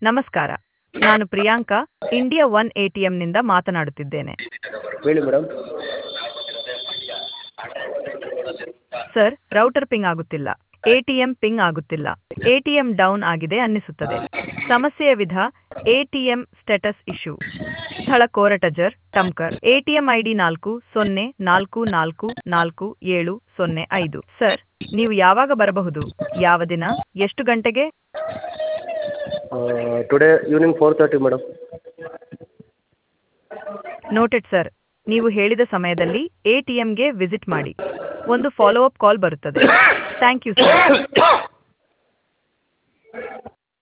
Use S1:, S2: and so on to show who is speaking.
S1: ನಮಸ್ಕಾರ ನಾನು Priyanka India one A T ಎಂನಿಂದ ಮಾತನಾಡುತ್ತಿದ್ದೇನೆ
S2: ಹೇಳಿ ಮೇಡಮ್
S1: ಸರ್ ರೌಟರ್ ಪಿಂಗ್ ಆಗುತ್ತಿಲ್ಲ ಎ ಟಿ ಎಂ ಪಿಂಗ್ ಆಗುತ್ತಿಲ್ಲ ಎ ಟಿ ಎಂ ಡೌನ್ ಆಗಿದೆ ಅನ್ನಿಸುತ್ತದೆ ಸಮಸ್ಯೆಯ ವಿಧ A T M status issue ಸ್ಥಳ ಕೋರಟಜರ್ ಟಮ್ಕರ್ A T M I D ನಾಲ್ಕು ಸೊನ್ನೆ ನಾಲ್ಕು ನಾಲ್ಕು ನಾಲ್ಕು ಏಳು ಸೊನ್ನೆ ಐದು ಸರ್ ನೀವು ಯಾವಾಗ ಬರಬಹುದು ಯಾವ ದಿನ ಎಷ್ಟು ಗಂಟೆಗೆ
S2: today evening four thirty madam
S1: noted sir ನೀವು ಹೇಳಿದ ಸಮಯದಲ್ಲಿ ಎ ಟಿ ಎಂಗೆ ವಿಸಿಟ್ ಮಾಡಿ ಒಂದು ಫಾಲೋ ಅಪ್ ಕಾಲ್ ಬರುತ್ತದೆ ಥ್ಯಾಂಕ್ ಯು ಸರ್